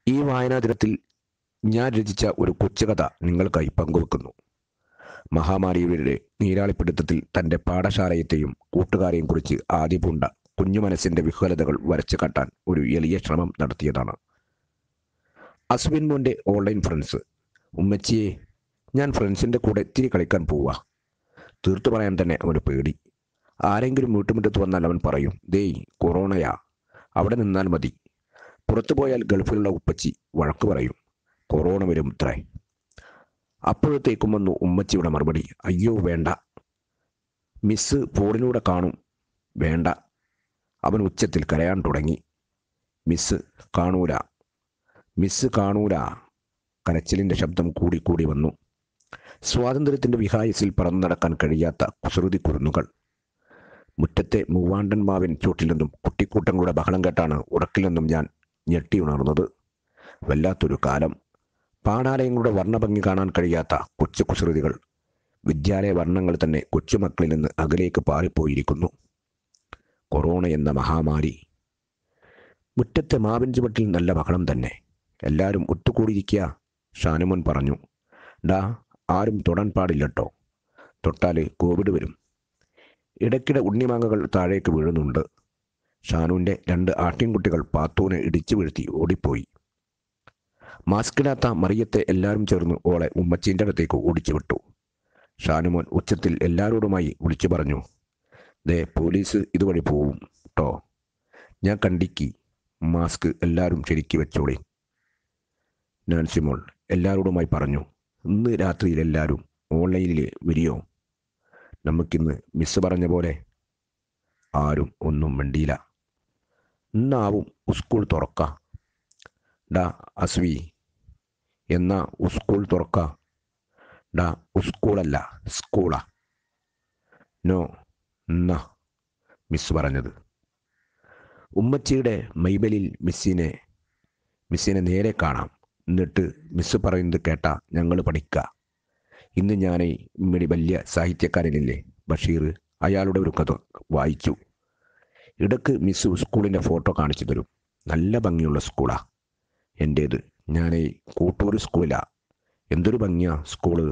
ഈ വായനാ ദിനത്തിൽ ഞാൻ രചിച്ച ഒരു കൊച്ചുകഥ നിങ്ങൾക്കായി പങ്കുവെക്കുന്നു മഹാമാരിയുടെ നീരാളിപ്പിടുത്തത്തിൽ തൻ്റെ പാഠശാലയത്തെയും കൂട്ടുകാരെയും കുറിച്ച് ആദ്യ പൂണ്ട കുഞ്ഞു മനസ്സിൻ്റെ വിഹ്വലതകൾ വരച്ചു കാട്ടാൻ ഒരു എളിയ ശ്രമം നടത്തിയതാണ് അസ്വിൻ മോൻ്റെ ഓൺലൈൻ ഫ്രണ്ട്സ് ഉമ്മച്ചിയെ ഞാൻ ഫ്രണ്ട്സിൻ്റെ കൂടെ ഇത്തിരി കളിക്കാൻ പോവാ തീർത്തു പറയാൻ തന്നെ അവന് പേടി ആരെങ്കിലും വീട്ടുമുറ്റത്ത് വന്നാൽ അവൻ പറയും ദേയ് കൊറോണയാ അവിടെ നിന്നാൽ മതി പുറത്തു പോയാൽ ഗൾഫിലുള്ള ഉപ്പച്ചി വഴക്ക് പറയും കൊറോണ വരും ഇത്രേ അപ്പോഴത്തേക്കും വന്നു ഉമ്മച്ചിയുടെ മറുപടി അയ്യോ വേണ്ട മിസ് ഫോണിലൂടെ കാണും വേണ്ട അവൻ ഉച്ചത്തിൽ കരയാൻ തുടങ്ങി മിസ് കാണൂല മിസ് കാണൂല കരച്ചിലിൻ്റെ ശബ്ദം കൂടി കൂടി വന്നു സ്വാതന്ത്ര്യത്തിൻ്റെ വിഹായസിൽ പറന്നു നടക്കാൻ കഴിയാത്ത കുസൃതി കുരുന്നുകൾ മുറ്റത്തെ മൂവാണ്ടൻ മാവിൻ ചൂട്ടിൽ നിന്നും കുട്ടിക്കൂട്ടങ്ങളുടെ ബഹളം കേട്ടാണ് ഉറക്കിൽ നിന്നും ഞാൻ ഞെട്ടിയുണർന്നത് വല്ലാത്തൊരു കാലം പാഠാലയങ്ങളുടെ വർണ്ണഭംഗി കാണാൻ കഴിയാത്ത കൊച്ചു കുസൃതികൾ വിദ്യാലയ വർണ്ണങ്ങൾ തന്നെ കൊച്ചുമക്കളിൽ നിന്ന് അകലേക്ക് പാറിപ്പോയിരിക്കുന്നു കൊറോണ എന്ന മഹാമാരി മുറ്റത്തെ മാവിൻ ചുവട്ടിൽ നല്ല ബഹളം തന്നെ എല്ലാവരും ഒത്തുകൂടിയിരിക്കുക ഷാനുമോൻ പറഞ്ഞു ഡാ ആരും തൊടാൻ പാടില്ലട്ടോ തൊട്ടാൽ കോവിഡ് വരും ഇടയ്ക്കിടെ ഉണ്ണിമാങ്ങകൾ താഴേക്ക് വീഴുന്നുണ്ട് ഷാനുവിൻ്റെ രണ്ട് ആട്ടിൻകുട്ടികൾ പാത്തൂനെ ഇടിച്ചു വീഴ്ത്തി ഓടിപ്പോയി മാസ്കിടാത്ത മറിയത്തെ എല്ലാവരും ചേർന്ന് ഓളെ ഉമ്മച്ചീൻ്റെ അടുത്തേക്ക് ഓടിച്ചു വിട്ടു ഷാനുമോൻ ഉച്ചത്തിൽ എല്ലാവരോടുമായി വിളിച്ചു പറഞ്ഞു ദേ പോലീസ് ഇതുവഴി പോവും ട്ടോ ഞാൻ കണ്ടിക്കി മാസ്ക് എല്ലാവരും ശരിക്ക് വെച്ചോളി നാൻസിമോൾ എല്ലാവരോടുമായി പറഞ്ഞു ഇന്ന് രാത്രിയിൽ എല്ലാവരും ഓൺലൈനിൽ വരിയോ നമുക്കിന്ന് മിസ് പറഞ്ഞ പോലെ ആരും ഒന്നും മിണ്ടിയില്ല ഇന്നാവും സ്കൂൾ തുറക്ക ഡാ അസ്വി എന്നാ സ്കൂൾ തുറക്ക ഡാ സ്കൂളല്ല സ്കൂളാ നോ എന്നാ മിസ് പറഞ്ഞത് ഉമ്മച്ചിയുടെ മൈബലിൽ മിസ്സിനെ മിസ്സിനെ നേരെ കാണാം എന്നിട്ട് മിസ് പറയുന്നത് കേട്ടാ ഞങ്ങൾ പഠിക്കുക ഇന്ന് ഞാൻ ഇമ്മിടി വലിയ സാഹിത്യകാരനില്ലേ ബഷീർ അയാളുടെ ഒരു കഥ വായിച്ചു ഇടക്ക് മിസ് സ്കൂളിൻ്റെ ഫോട്ടോ കാണിച്ചു തരും നല്ല ഭംഗിയുള്ള സ്കൂളാ എൻ്റേത് ഞാൻ കൂട്ടൂർ സ്കൂളിലാ എന്തൊരു ഭംഗിയാ സ്കൂള്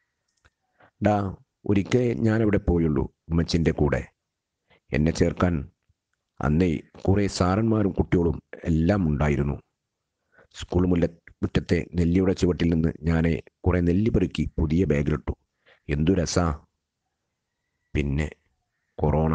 ഡാ ഒരിക്കൽ ഞാനവിടെ പോയുള്ളൂ ഉമ്മച്ചിൻ്റെ കൂടെ എന്നെ ചേർക്കാൻ അന്നേ കുറേ സാറന്മാരും കുട്ടികളും എല്ലാം ഉണ്ടായിരുന്നു സ്കൂൾ മുല്ല മുറ്റത്തെ നെല്ലിയുടെ ചുവട്ടിൽ നിന്ന് ഞാൻ കുറേ നെല്ലി പെറുക്കി പുതിയ ബാഗിലിട്ടു എന്തു രസാ പിന്നെ കൊറോണ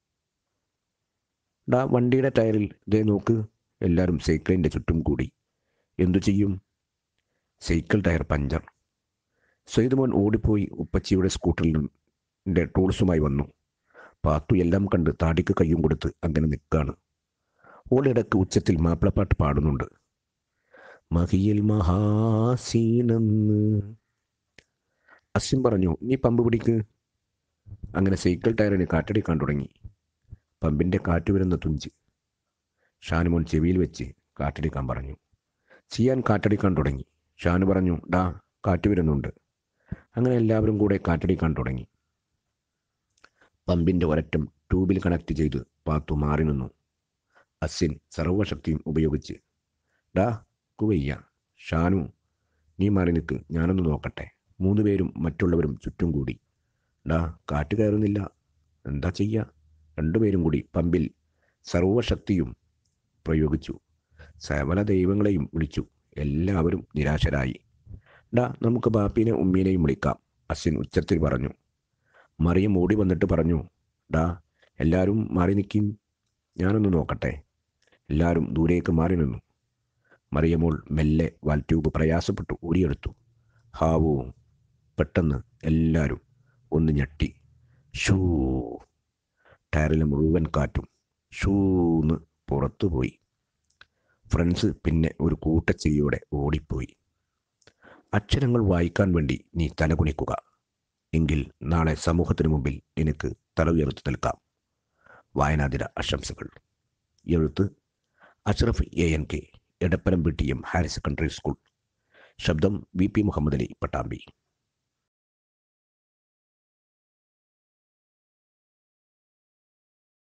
ഡാ വണ്ടിയുടെ ടയറിൽ ഇതേ നോക്ക് എല്ലാവരും സൈക്കിളിൻ്റെ ചുറ്റും കൂടി എന്തു ചെയ്യും സൈക്കിൾ ടയർ പഞ്ചർ സൈദുമോൻ ഓടിപ്പോയി ഉപ്പച്ചിയുടെ സ്കൂട്ടറിൻ്റെ ടൂൾസുമായി വന്നു പാത്തു എല്ലാം കണ്ട് താടിക്ക് കയ്യും കൊടുത്ത് അങ്ങനെ നിൽക്കാണ് ഓളിടക്ക് ഉച്ചത്തിൽ മാപ്പിളപ്പാട്ട് പാടുന്നുണ്ട് മഹിയിൽ മഹാസീനെന്ന് അസിം പറഞ്ഞു നീ പമ്പ് പിടിക്ക് അങ്ങനെ സൈക്കിൾ ടയറിന് കാറ്റടിക്കാൻ തുടങ്ങി പമ്പിൻ്റെ കാറ്റ് വരുന്ന തുഞ്ച് ഷാനുമോൻ ചെവിയിൽ വെച്ച് കാറ്റടിക്കാൻ പറഞ്ഞു ചെയ്യാൻ കാറ്റടിക്കാൻ തുടങ്ങി ഷാനു പറഞ്ഞു ഡാ കാറ്റ് വരുന്നുണ്ട് അങ്ങനെ എല്ലാവരും കൂടെ കാറ്റടിക്കാൻ തുടങ്ങി പമ്പിൻ്റെ ഒരറ്റം ട്യൂബിൽ കണക്ട് ചെയ്ത് പാത്തു മാറി നിന്നു അസിൻ സർവശക്തിയും ഉപയോഗിച്ച് ഡാ കുവയ്യ ഷാനു നീ മാറി നിൽക്ക് ഞാനൊന്ന് നോക്കട്ടെ മൂന്ന് പേരും മറ്റുള്ളവരും ചുറ്റും കൂടി ഡാ കാറ്റ് കയറുന്നില്ല എന്താ ചെയ്യുക രണ്ടുപേരും കൂടി പമ്പിൽ സർവശക്തിയും പ്രയോഗിച്ചു സകല ദൈവങ്ങളെയും വിളിച്ചു എല്ലാവരും നിരാശരായി ഡാ നമുക്ക് ബാപ്പീനെ ഉമ്മീനെയും വിളിക്കാം അസിൻ ഉച്ചത്തിൽ പറഞ്ഞു മറിയം ഓടി വന്നിട്ട് പറഞ്ഞു ഡാ എല്ലാവരും മാറി നിൽക്കും ഞാനൊന്ന് നോക്കട്ടെ എല്ലാവരും ദൂരേക്ക് മാറി നിന്നു മറിയമോൾ മെല്ലെ വാൽ ട്യൂബ് പ്രയാസപ്പെട്ടു ഊരിയെടുത്തു ഹാവൂ പെട്ടെന്ന് എല്ലാവരും ഒന്ന് ഞെട്ടി ഷൂ ടയറിലെ മുഴുവൻ കാറ്റും ഷൂന്ന് പുറത്തുപോയി ഫ്രണ്ട്സ് പിന്നെ ഒരു കൂട്ടച്ചിരിയോടെ ഓടിപ്പോയി അക്ഷരങ്ങൾ വായിക്കാൻ വേണ്ടി നീ തലകുണിക്കുക എങ്കിൽ നാളെ സമൂഹത്തിനു മുമ്പിൽ നിനക്ക് തല ഉയർത്തി നിൽക്കാം വായനാദിന ആശംസകൾ എഴുത്ത് Ashraf A N K Edappanam B T M higher secondary school ശബ്ദം വി പി മുഹമ്മദ് അലി പട്ടാമ്പി